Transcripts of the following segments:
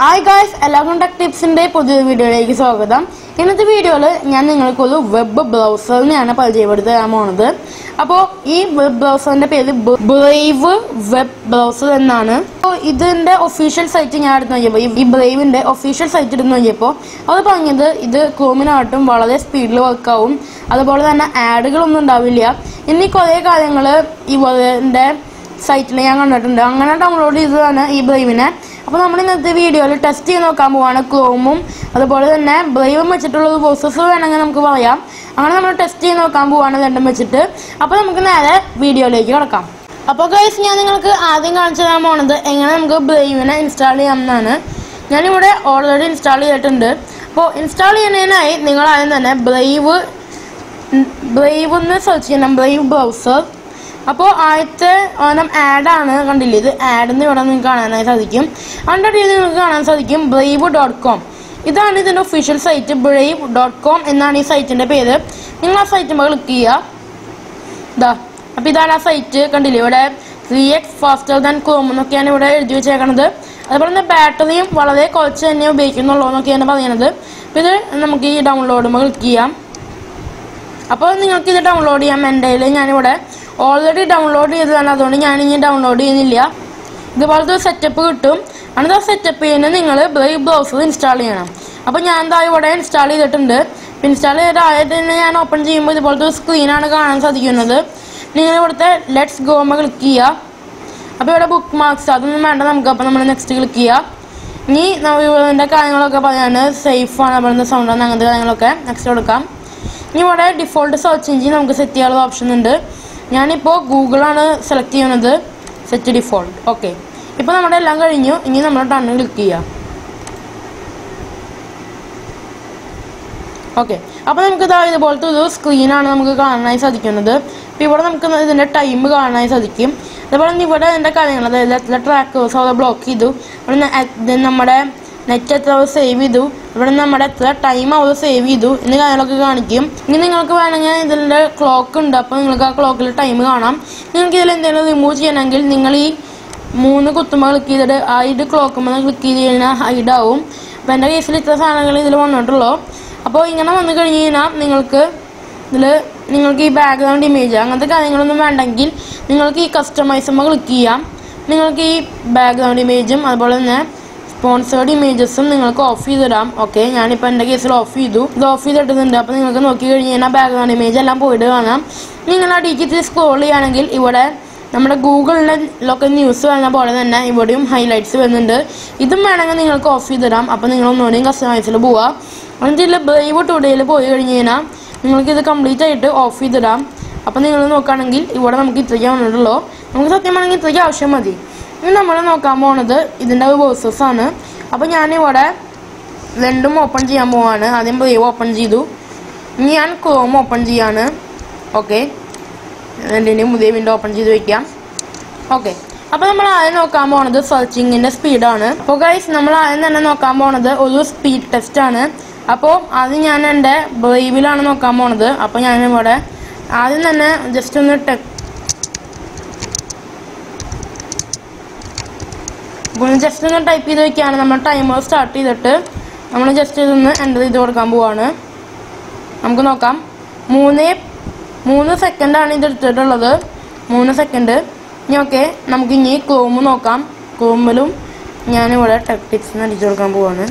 Hi guys എല്ലാവർക്കും tech ടിപ്സിന്റെ പുതിയൊരു വീഡിയോയിലേക്ക് സ്വാഗതം ഇന്നത്തെ വീഡിയോയിൽ ഞാൻ നിങ്ങൾക്കൊരു വെബ് ബ്രൗസറിനെയാണ് പരിചയപ്പെടുത്താൻ പോണത് അപ്പോൾ ഈ വെബ് ബ്രൗസറിന്റെ പേര് ബ്രേവ് വെബ് ബ്രൗസർ എന്നാണ് അപ്പോൾ ഇതിന്റെ ഒഫീഷ്യൽ സൈറ്റ് ഞാൻ എടുത്ത് നോക്കിയപ്പോൾ ഈ- ഈ ബ്രേവിന്റെ ഒഫീഷ്യൽ സൈറ്റ് എടുത്ത് നോക്കിയപ്പോൾ അത് പറഞ്ഞത് ഇത് ക്രോമിനായിട്ടും വളരെ സ്പീഡിൽ വർക്കാവും അതുപോലെ തന്നെ ആഡുകളൊന്നും ഉണ്ടാവില്ല ഇനി കുറേ കാര്യങ്ങൾ ഈ ഇതിന്റെ സൈറ്റിൽ ഞാൻ കണ്ടിട്ടുണ്ട് അങ്ങനെ ഡൗൺലോഡ് ചെയ്തതാണ് ഈ ബ്രൈവിനെ അപ്പോൾ നമ്മൾ ഇന്നത്തെ വീഡിയോയിൽ ടെസ്റ്റ് ചെയ്ത് നോക്കാൻ പോവാണ് ക്രോമും അതുപോലെ തന്നെ ബ്രൈവും വെച്ചിട്ടുള്ള ഒരു പ്രോസസ്സ് വേണമെങ്കിൽ നമുക്ക് പറയാം അങ്ങനെ നമ്മൾ ടെസ്റ്റ് ചെയ്ത് നോക്കാൻ പോവാണ് രണ്ടും വെച്ചിട്ട് അപ്പോൾ നമുക്ക് നേരെ വീഡിയോയിലേക്ക് കിടക്കാം അപ്പോൾ ഗൈസ് ഞാൻ നിങ്ങൾക്ക് ആദ്യം കാണിച്ചു തരാൻ പോണത് എങ്ങനെ നമുക്ക് ബ്രൈവിനെ ഇൻസ്റ്റാൾ ചെയ്യാമെന്നാണ് ഞാനിവിടെ ഓൾറെഡി ഇൻസ്റ്റാൾ ചെയ്തിട്ടുണ്ട് അപ്പോൾ ഇൻസ്റ്റാൾ ചെയ്യുന്നതിനായി നിങ്ങൾ ആദ്യം തന്നെ ബ്രൈവ് ബ്രൈവ് എന്ന് സെർച്ച് ചെയ്യണം ബ്രൈവ് ബ്രൗസർ അപ്പോൾ ആദ്യത്തെ ഓണം ആഡാണ് കണ്ടില്ലേ ഇത് ആഡ് എന്ന് ഇവിടെ നിങ്ങൾക്ക് കാണാനായി സാധിക്കും അതിൻ്റെ അടിയിൽ നിങ്ങൾക്ക് കാണാൻ സാധിക്കും ബ്രൈവ് ഡോട്ട് കോം ഇതാണ് ഇതിൻ്റെ official site Brave dot com എന്നാണ് ഈ സൈറ്റിൻ്റെ പേര് നിങ്ങൾ ആ സൈറ്റുമ്പോൾ ക്ലിക്ക് ചെയ്യുക ഇതാ അപ്പോൾ ഇതാണ് ആ സൈറ്റ് കണ്ടില്ലേ ഇവിടെ three X faster than Chrome എന്നൊക്കെയാണ് ഇവിടെ എഴുതി വെച്ചേക്കണത് അതുപോലെ തന്നെ ബാറ്ററിയും വളരെ കുറച്ച് തന്നെ ഉപയോഗിക്കുന്നുള്ളൂ എന്നൊക്കെയാണ് പറയുന്നത് അപ്പോൾ ഇത് നമുക്ക് ഈ ഡൗൺലോഡുമ്പോൾ ക്ലിക്ക് ചെയ്യാം അപ്പോൾ നിങ്ങൾക്ക് ഇത് ഡൗൺലോഡ് ചെയ്യാം എൻ്റെ കയ്യിൽ ഞാനിവിടെ ഓൾറെഡി ഡൗൺലോഡ് ചെയ്തതാണ് അതുകൊണ്ട് ഞാൻ ഇനി ഡൗൺലോഡ് ചെയ്യുന്നില്ല ഇതുപോലത്തെ ഒരു സെറ്റപ്പ് കിട്ടും എന്നിട്ട് ആ സെറ്റപ്പ് ചെയ്യുന്നത് നിങ്ങൾ ബ്രൈവ് ബ്രൗസർ ഇൻസ്റ്റാൾ ചെയ്യണം അപ്പോൾ ഞാൻ എന്താ ഇവിടെ ഇൻസ്റ്റാൾ ചെയ്തിട്ടുണ്ട് ഇൻസ്റ്റാൾ ചെയ്ത ആദ്യം തന്നെ ഞാൻ ഓപ്പൺ ചെയ്യുമ്പോൾ ഇതുപോലത്തെ ഒരു സ്ക്രീനാണ് കാണാൻ സാധിക്കുന്നത് നിങ്ങൾ ഇവിടുത്തെ ലെറ്റ്സ് ഗോമ ക്ലിക്ക് ചെയ്യുക അപ്പോൾ ഇവിടെ ബുക്ക് മാർക്സ് അതൊന്നും വേണ്ട നമുക്ക് അപ്പോൾ നമ്മൾ നെക്സ്റ്റ് ക്ലിക്ക് ചെയ്യുക ഇനി ഇതിൻ്റെ കാര്യങ്ങളൊക്കെ പറയാൻ സേഫാണ് അവിടുന്ന് സൗണ്ട് അങ്ങനത്തെ കാര്യങ്ങളൊക്കെ നെക്സ്റ്റ് കൊടുക്കാം ഇനി ഇവിടെ ഡിഫോൾട്ട് സെർച്ച് എഞ്ചിൻ നമുക്ക് സെറ്റ് ചെയ്യാനുള്ള ഓപ്ഷൻ ഉണ്ട് ഞാനിപ്പോൾ ഗൂഗിളാണ് സെലക്ട് ചെയ്യുന്നത് സെറ്റ് ഡിഫോൾട്ട് ഓക്കെ ഇപ്പോൾ നമ്മുടെ എല്ലാം കഴിഞ്ഞു ഇനി നമ്മൾ ടണ്ണ് ക്ലിക്ക് ചെയ്യാം ഓക്കെ അപ്പോൾ നമുക്ക് ഇതാ ഇതുപോലത്തെ ഒരു സ്ക്രീനാണ് നമുക്ക് കാണാനായി സാധിക്കുന്നത് അപ്പോൾ ഇവിടെ നമുക്ക് ഇതിൻ്റെ ടൈം കാണാനായി സാധിക്കും അതുപോലെ തന്നെ ഇവിടെ ഇതിൻ്റെ കാര്യങ്ങൾ അതായത് എത്ര ട്രാക്കേഴ്സ് അവിടെ ബ്ലോക്ക് ചെയ്തു ഇവിടെ ന- ഇത് നമ്മുടെ നെറ്റ് എത്ര അവർ സേവ് ചെയ്തു ഇവിടെ നമ്മുടെ എത്ര ടൈം അവർ സേവ് ചെയ്തു എന്നീ കാര്യങ്ങളൊക്കെ കാണിക്കും ഇനി നിങ്ങൾക്ക് വേണമെങ്കിൽ ഇതിൻ്റെ ക്ലോക്ക് ഉണ്ട് അപ്പോൾ നിങ്ങൾക്ക് ആ ക്ലോക്കിൽ ടൈം കാണാം നിങ്ങൾക്ക് ഇതിൽ എന്തെങ്കിലും റിമൂവ് ചെയ്യണമെങ്കിൽ നിങ്ങൾ ഈ മൂന്ന് കുത്തുമ്പോൾ ക്ലിക്ക് ചെയ്തിട്ട് ആ ഇത് ക്ലോക്കുമ്പോൾ ക്ലിക്ക് ചെയ്ത് കഴിഞ്ഞാൽ ഹൈഡ് ആവും അപ്പോൾ എൻ്റെ കേസിൽ ഇത്ര സാധനങ്ങൾ ഇതിൽ വന്നിട്ടുള്ളൂ അപ്പോൾ ഇങ്ങനെ വന്നു കഴിഞ്ഞ് കഴിഞ്ഞാൽ നിങ്ങൾക്ക് ഇതിൽ നിങ്ങൾക്ക് ഈ ബാക്ക്ഗ്രൗണ്ട് ഇമേജ് അങ്ങനത്തെ കാര്യങ്ങളൊന്നും വേണ്ടെങ്കിൽ നിങ്ങൾക്ക് ഈ കസ്റ്റമൈസുമ്പോൾ ക്ലിക്ക് ചെയ്യാം നിങ്ങൾക്ക് ഈ ബാക്ക്ഗ്രൗണ്ട് ഇമേജും അതുപോലെ തന്നെ സ്പോൺസേർഡ് ഇമേജസും നിങ്ങൾക്ക് ഓഫ് ചെയ്തിടാം ഓക്കെ ഞാനിപ്പോൾ എൻ്റെ കേസിൽ ഓഫ് ചെയ്തു ഇത് ഓഫ് ചെയ്തിട്ടുണ്ട് അപ്പോൾ നിങ്ങൾക്ക് നോക്കി കഴിഞ്ഞ് കഴിഞ്ഞാൽ ബാക്ക്ഗ്രൗണ്ട് ഇമേജ് എല്ലാം പോയിട്ട് കാണാം നിങ്ങൾ ആ ഡിജിറ്റ് സ്ക്രോൾ ചെയ്യുകയാണെങ്കിൽ ഇവിടെ നമ്മുടെ ഗൂഗിളിലൊക്കെ ന്യൂസ് വരുന്ന പോലെ തന്നെ ഇവിടെയും ഹൈലൈറ്റ്സ് വരുന്നുണ്ട് ഇതും വേണമെങ്കിൽ നിങ്ങൾക്ക് ഓഫ് ചെയ്തിടാം അപ്പോൾ നിങ്ങൾ ഒന്നുകൂടിയും കസ്റ്റമൈസിൽ പോവുക എന്നിട്ട് ഇതിൽ ബ്രൈവ് ടുഡേയിൽ പോയി കഴിഞ്ഞ് കഴിഞ്ഞാൽ നിങ്ങൾക്കിത് കംപ്ലീറ്റ് ആയിട്ട് ഓഫ് ചെയ്തിടാം അപ്പോൾ നിങ്ങൾ നോക്കുകയാണെങ്കിൽ ഇവിടെ നമുക്ക് ഇത്രയ്ക്ക് വന്നിട്ടുള്ളൂ നമുക്ക് സത്യം വേണമെങ്കിൽ ഇത്രയ്ക്ക് ആവശ്യം മതി ഇനി നമ്മൾ നോക്കാൻ പോകുന്നത് ഇതിൻ്റെ ഒരു പ്രോസസ്സാണ് അപ്പോൾ ഞാനിവിടെ രണ്ടും ഓപ്പൺ ചെയ്യാൻ പോവാണ് ആദ്യം ബ്രൈവ് ഓപ്പൺ ചെയ്തു ഇനി ഞാൻ ക്രോം ഓപ്പൺ ചെയ്യാണ് ഓക്കെ രണ്ടിൻ്റെയും പുതിയ വിൻഡോ ഓപ്പൺ ചെയ്ത് വെക്കാം ഓക്കെ അപ്പോൾ നമ്മൾ ആദ്യം നോക്കാൻ പോണത് സെർച്ചിങ്ങിൻ്റെ സ്പീഡാണ് അപ്പോൾ ഗൈസ് നമ്മൾ ആദ്യം തന്നെ നോക്കാൻ പോണത് ഒരു സ്പീഡ് ടെസ്റ്റ് ആണ് അപ്പോൾ അത് ഞാൻ എൻ്റെ ബ്രൈവിലാണ് നോക്കാൻ പോണത് അപ്പോൾ ഞാൻ ഇവിടെ ആദ്യം തന്നെ ജസ്റ്റ് ഒന്ന് ടെ ജസ്റ്റ് ഒന്ന് ടൈപ്പ് ചെയ്ത് വെക്കുകയാണ് നമ്മൾ ടൈമർ സ്റ്റാർട്ട് ചെയ്തിട്ട് നമ്മൾ ജസ്റ്റ് ഇതൊന്ന് എൻ്റർ ചെയ്ത് കൊടുക്കാൻ പോവാണ് നമുക്ക് നോക്കാം മൂന്ന് മൂന്ന് സെക്കൻഡാണ് ഇത് എടുത്തിട്ടുള്ളത് മൂന്ന് സെക്കൻഡ് ഇനി ഓക്കെ നമുക്ക് ഇനി ക്രോമ് നോക്കാം ക്രോമിലും ഞാനിവിടെ ടെക് ടിപ്സ് അടിച്ചു കൊടുക്കാൻ പോവാണ്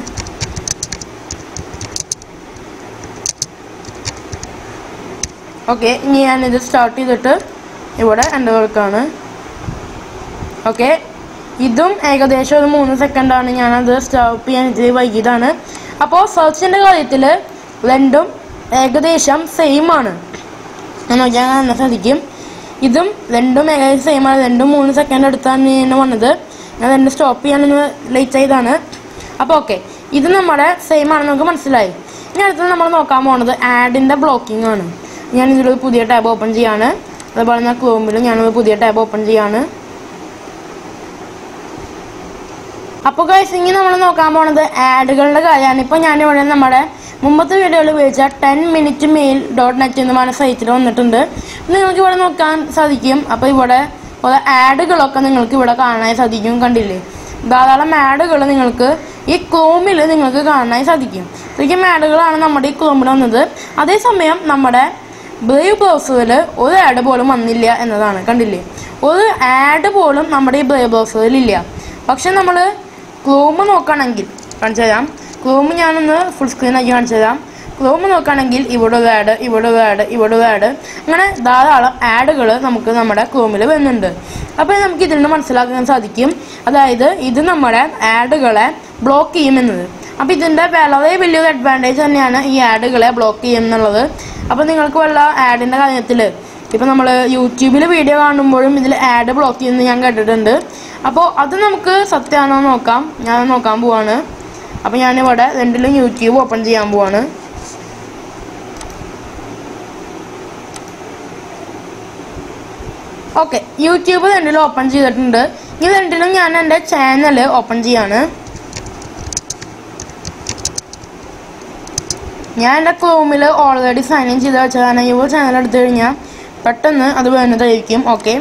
ഓക്കെ ഇനി ഞാനിത് സ്റ്റാർട്ട് ചെയ്തിട്ട് ഇവിടെ എൻ്റെ കൊടുക്കാണ് ഓക്കെ ഇതും ഏകദേശം ഒരു മൂന്ന് സെക്കൻഡാണ് ഞാനത് സ്റ്റോപ്പ് ചെയ്യാൻ ഇത്തിരി വൈകിയതാണ് അപ്പോൾ സെർച്ചിൻ്റെ കാര്യത്തിൽ രണ്ടും ഏകദേശം സെയിം ആണ് ഞാൻ നോക്കിയാൽ കാണാൻ സാധിക്കും ഇതും രണ്ടും ഏകദേശം സെയിം ആണ് രണ്ടും മൂന്ന് സെക്കൻഡ് എടുത്താണ് ഞാൻ വന്നത് ഞാൻ രണ്ട് സ്റ്റോപ്പ് ചെയ്യാൻ ലേറ്റ് ആയതാണ് അപ്പോൾ ഓക്കെ ഇത് നമ്മുടെ സെയിം ആണെന്ന് നമുക്ക് മനസ്സിലായി ഇനി അടുത്തത് നമ്മൾ നോക്കാൻ പോകുന്നത് ആഡിൻ്റെ ബ്ലോക്കിംഗ് ആണ് ഞാൻ ഇതിലൊരു പുതിയ ടാബ് ഓപ്പൺ ചെയ്യാണ് അതുപോലെ തന്നെ ക്രോമിലും ഞാനൊരു പുതിയ ടാബ് ഓപ്പൺ ചെയ്യാണ് അപ്പോൾ ഗൈസ് ഇനി നമ്മൾ നോക്കാൻ പോണത് ആഡുകളുടെ കാര്യമാണ് ഇപ്പോൾ ഞാനിവിടെ നമ്മുടെ മുമ്പത്തെ വീഡിയോയിൽ ഉപയോഗിച്ച ten minute mail dot net എന്ന് പറഞ്ഞ സൈറ്റിൽ വന്നിട്ടുണ്ട് നിങ്ങൾക്ക് ഇവിടെ നോക്കാൻ സാധിക്കും അപ്പോൾ ഇവിടെ കുറെ ആഡുകളൊക്കെ നിങ്ങൾക്ക് ഇവിടെ കാണാൻ സാധിക്കും കണ്ടില്ലേ ധാരാളം ആഡുകൾ നിങ്ങൾക്ക് ഈ ക്രോമിൽ നിങ്ങൾക്ക് കാണാനായി സാധിക്കും ശരിക്കും ആഡുകളാണ് നമ്മുടെ ഈ ക്രോമിൽ വന്നത് അതേസമയം നമ്മുടെ ബ്രേവ് ബ്രൗസറിൽ ഒരു ആഡ് പോലും വന്നില്ല എന്നതാണ് കണ്ടില്ലേ ഒരു ആഡ് പോലും നമ്മുടെ ഈ ബ്രേവ് ബ്രൗസറിൽ ഇല്ല പക്ഷെ നമ്മൾ ക്രോം നോക്കുകയാണെങ്കിൽ കാണിച്ചു തരാം ക്രോം ഞാനൊന്ന് ഫുൾ സ്ക്രീൻ ആക്കി കാണിച്ചു തരാം ക്രോം നോക്കുകയാണെങ്കിൽ ഇവിടെ ഒരു ആഡ് ഇവിടെ ഒരു ആഡ് ഇവിടെ ഒരു ആഡ് അങ്ങനെ ധാരാളം ആഡുകൾ നമുക്ക് നമ്മുടെ ക്രോമിൽ വരുന്നുണ്ട് അപ്പോൾ നമുക്ക് ഇതിൽ നിന്ന് മനസ്സിലാക്കാൻ സാധിക്കും അതായത് ഇത് നമ്മുടെ ആഡുകളെ ബ്ലോക്ക് ചെയ്യുമെന്നത് അപ്പോൾ ഇതിൻ്റെ വളരെ വലിയൊരു അഡ്വാൻറ്റേജ് തന്നെയാണ് ഈ ആഡുകളെ ബ്ലോക്ക് ചെയ്യുമെന്നുള്ളത് അപ്പോൾ നിങ്ങൾക്ക് വല്ല ആഡിൻ്റെ കാര്യത്തിൽ ഇപ്പോൾ നമ്മൾ യൂട്യൂബിൽ വീഡിയോ കാണുമ്പോഴും ഇതിൽ ആഡ് ബ്ലോക്ക് ചെയ്യുന്നത് ഞാൻ കേട്ടിട്ടുണ്ട് അപ്പോൾ അത് നമുക്ക് സത്യമാണോ എന്ന് നോക്കാം ഞാൻ നോക്കാൻ പോവാണ് അപ്പോൾ ഞാനിവിടെ രണ്ടിലും യൂട്യൂബ് ഓപ്പൺ ചെയ്യാൻ പോവാണ് ഓക്കെ യൂട്യൂബ് രണ്ടിലും ഓപ്പൺ ചെയ്തിട്ടുണ്ട് ഈ രണ്ടിലും ഞാൻ എൻ്റെ ചാനൽ ഓപ്പൺ ചെയ്യാണ് ഞാൻ എൻ്റെ ക്രോമിൽ ഓൾറെഡി സൈൻ ഇൻ ചെയ്ത് വെച്ചതാണ് ഈ ചാനൽ എടുത്തു കഴിഞ്ഞാൽ പെട്ടെന്ന് അത് വരുന്നതായിരിക്കും ഓക്കെ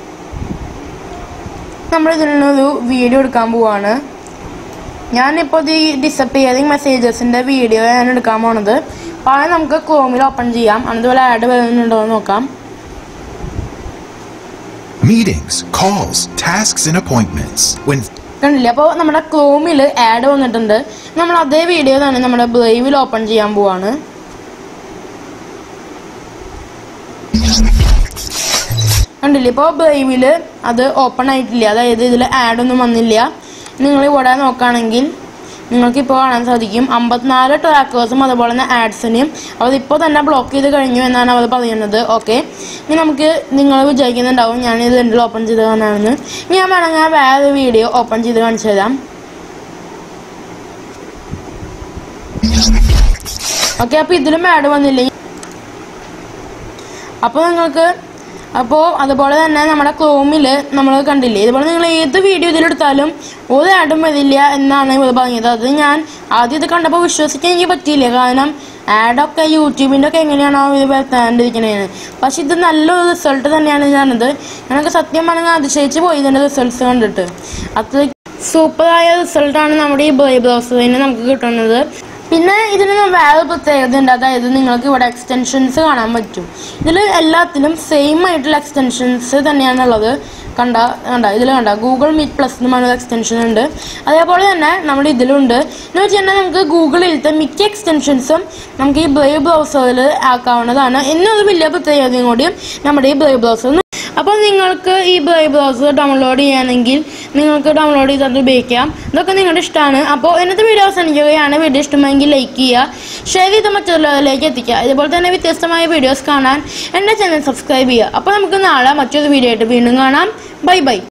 നമ്മൾ ഇതിൽ നിന്നൊരു വീഡിയോ എടുക്കാൻ പോവാണ് ഞാനിപ്പോൾ ഈ ഡിസപ്പിയറിങ് മെസ്സേജസിൻ്റെ വീഡിയോ ഞാൻ എടുക്കാൻ പോണത് അപ്പോൾ അത് നമുക്ക് ക്രോമിൽ ഓപ്പൺ ചെയ്യാം അതുപോലെ ആഡ് വരുന്നുണ്ടോ എന്ന് നോക്കാം Meetings, calls, tasks, and appointments. When കണ്ടില്ലേ അപ്പോൾ നമ്മുടെ ക്രോമിൽ ആഡ് വന്നിട്ടുണ്ട് നമ്മൾ അതേ വീഡിയോ തന്നെ നമ്മുടെ ബ്രൈവിൽ ഓപ്പൺ ചെയ്യാൻ പോവാണ് കണ്ടില്ലേ ഇപ്പോൾ ബ്രൈവിൽ അത് ഓപ്പൺ ആയിട്ടില്ല അതായത് ഇതിൽ ആഡ് ഒന്നും വന്നില്ല നിങ്ങൾ ഇവിടെ നോക്കുകയാണെങ്കിൽ നിങ്ങൾക്കിപ്പോൾ കാണാൻ സാധിക്കും അമ്പത്തിനാല് ട്രാക്കേഴ്സും അതുപോലെ തന്നെ ആഡ്സിനെയും അവരിപ്പോൾ തന്നെ ബ്ലോക്ക് ചെയ്ത് കഴിഞ്ഞു എന്നാണ് അവർ പറയുന്നത് ഓക്കെ ഇനി നമുക്ക് നിങ്ങൾ വിചാരിക്കുന്നുണ്ടാവും ഞാൻ ഇത് രണ്ടിൽ ഓപ്പൺ ചെയ്ത് കാണാമെന്ന് ഇനി ഞാൻ വേണമെങ്കിൽ വേറെ വീഡിയോ ഓപ്പൺ ചെയ്ത് കാണിച്ചു തരാം ഓക്കെ അപ്പോൾ ഇതിലും ആഡ് വന്നില്ല അപ്പോൾ നിങ്ങൾക്ക് അപ്പോൾ അതുപോലെ തന്നെ നമ്മുടെ ക്രോമിൽ നമ്മൾ കണ്ടില്ലേ ഇതുപോലെ നിങ്ങൾ ഏത് വീഡിയോ ഇതിലെടുത്താലും ഒരു ആഡും വരില്ല എന്നാണ് ഇവർ പറഞ്ഞത് അത് ഞാൻ ആദ്യം ഇത് കണ്ടപ്പോൾ വിശ്വസിക്കാൻ എനിക്ക് പറ്റിയില്ല കാരണം ആഡൊക്കെ യൂട്യൂബിൻ്റെ ഒക്കെ എങ്ങനെയാണോ ഇത് വരുത്താണ്ടിരിക്കണേന്ന് പക്ഷെ ഇത് നല്ലൊരു റിസൾട്ട് തന്നെയാണ് ഞാനത് ഞങ്ങൾക്ക് സത്യം പറഞ്ഞാൽ അതിശയിച്ച് പോയി ഇതിൻ്റെ റിസൾട്ട്സ് കണ്ടിട്ട് അത്ര സൂപ്പറായ റിസൾട്ടാണ് നമ്മുടെ ഈ ബോയ് ബ്രൗസറിന് നമുക്ക് കിട്ടുന്നത് പിന്നെ ഇതിന് വേറെ പ്രത്യേകത ഉണ്ട് അതായത് നിങ്ങൾക്ക് ഇവിടെ എക്സ്റ്റൻഷൻസ് കാണാൻ പറ്റും ഇതിൽ എല്ലാത്തിലും സെയിം ആയിട്ടുള്ള എക്സ്റ്റൻഷൻസ് തന്നെയാണുള്ളത് കണ്ട കണ്ട ഇതിൽ കണ്ട ഗൂഗിൾ മീറ്റ് പ്ലസ് എന്ന് പറഞ്ഞൊരു എക്സ്റ്റൻഷൻ ഉണ്ട് അതേപോലെ തന്നെ നമ്മുടെ ഇതിലുണ്ട് എന്ന് വെച്ച് കഴിഞ്ഞാൽ നമുക്ക് ഗൂഗിളിലത്തെ മിക്ക എക്സ്റ്റൻഷൻസും നമുക്ക് ഈ ബ്രേവ് ബ്രൗസറിൽ ആക്കാവുന്നതാണ് എന്നൊരു വലിയ പ്രത്യേകതയും കൂടിയും നമ്മുടെ ഈ ബ്രേവ് ബ്രൗസറിന് അപ്പോൾ നിങ്ങൾക്ക് ഈ ബ്രൈവ് ബ്രൗസർ ഡൗൺലോഡ് ചെയ്യുകയാണെങ്കിൽ നിങ്ങൾക്ക് ഡൗൺലോഡ് ചെയ്തത് ഉപയോഗിക്കാം ഇതൊക്കെ നിങ്ങളുടെ ഇഷ്ടമാണ് അപ്പോൾ ഇന്നത്തെ വീഡിയോ അവസാനിക്കുകയാണ് വീഡിയോ ഇഷ്ടമെങ്കിൽ ലൈക്ക് ചെയ്യുക ഷെയർ ചെയ്ത് മറ്റുള്ളവരിലേക്ക് എത്തിക്കുക ഇതുപോലെ തന്നെ വ്യത്യസ്തമായ വീഡിയോസ് കാണാൻ എൻ്റെ ചാനൽ സബ്സ്ക്രൈബ് ചെയ്യുക അപ്പോൾ നമുക്ക് നാളെ മറ്റൊരു വീഡിയോ ആയിട്ട് വീണ്ടും കാണാം ബൈ ബൈ